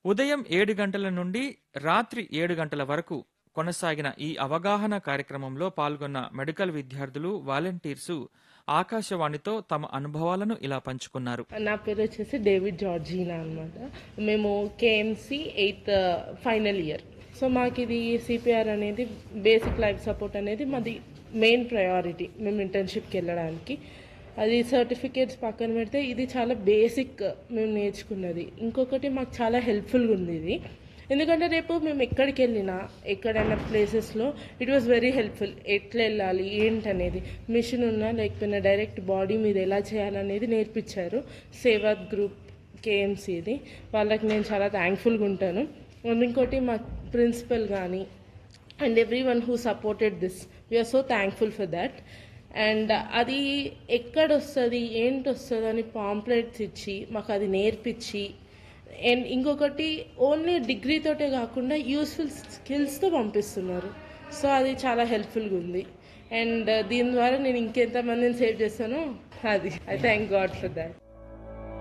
ఉదయం ఏడు గంటల నుండి రాత్రి ఏడు గంటల వరకు కొనసాగిన ఈ అవగాహన కార్యక్రమంలో పాల్గొన్న మెడికల్ విద్యార్థులు వాలంటీర్సు ఆకాశవాణితో తమ అనుభవాలను ఇలా పంచుకున్నారు నా పేరు వచ్చేసి డేవిడ్ జార్జీనా అనమాట మేము KMC eighth final year so మాకు ఇది సిపిఆర్ అనేది బేసిక్ లైఫ్ సపోర్ట్ అనేది మాది మెయిన్ ప్రయారిటీ మేము ఇంటర్న్షిప్కి వెళ్ళడానికి అది సర్టిఫికేట్స్ పక్కన పెడితే ఇది చాలా బేసిక్ మేము నేర్చుకున్నది ఇంకొకటి మాకు చాలా హెల్ప్ఫుల్గా ఉంది ఇది ఎందుకంటే రేపు మేము ఎక్కడికి వెళ్ళినా ఎక్కడైనా ప్లేసెస్లో ఇట్ వాస్ వెరీ హెల్ప్ఫుల్ ఎట్లా వెళ్ళాలి ఏంటనేది మిషన్ ఉన్నా లేకపోయినా డైరెక్ట్ బాడీ మీద ఎలా చేయాలనేది నేర్పించారు సేవాద్ గ్రూప్ కేఎంసీది వాళ్ళకి నేను చాలా థ్యాంక్ఫుల్గా ఉంటాను అండ్ ఇంకోటి మా ప్రిన్సిపల్ కానీ and everyone who supported this we are so thankful for that and అది ఎక్కడ వస్తుంది ఏంటి వస్తుంది అని పాంప్లెట్స్ ఇచ్చి మాకు అది నేర్పించి అండ్ ఇంకొకటి ఓన్లీ డిగ్రీతోటే కాకుండా యూస్ఫుల్ స్కిల్స్తో పంపిస్తున్నారు సో అది చాలా హెల్ప్ఫుల్గా ఉంది అండ్ దీని ద్వారా నేను ఇంకెంతమందిని సేవ్ చేస్తానో అది I thank God for that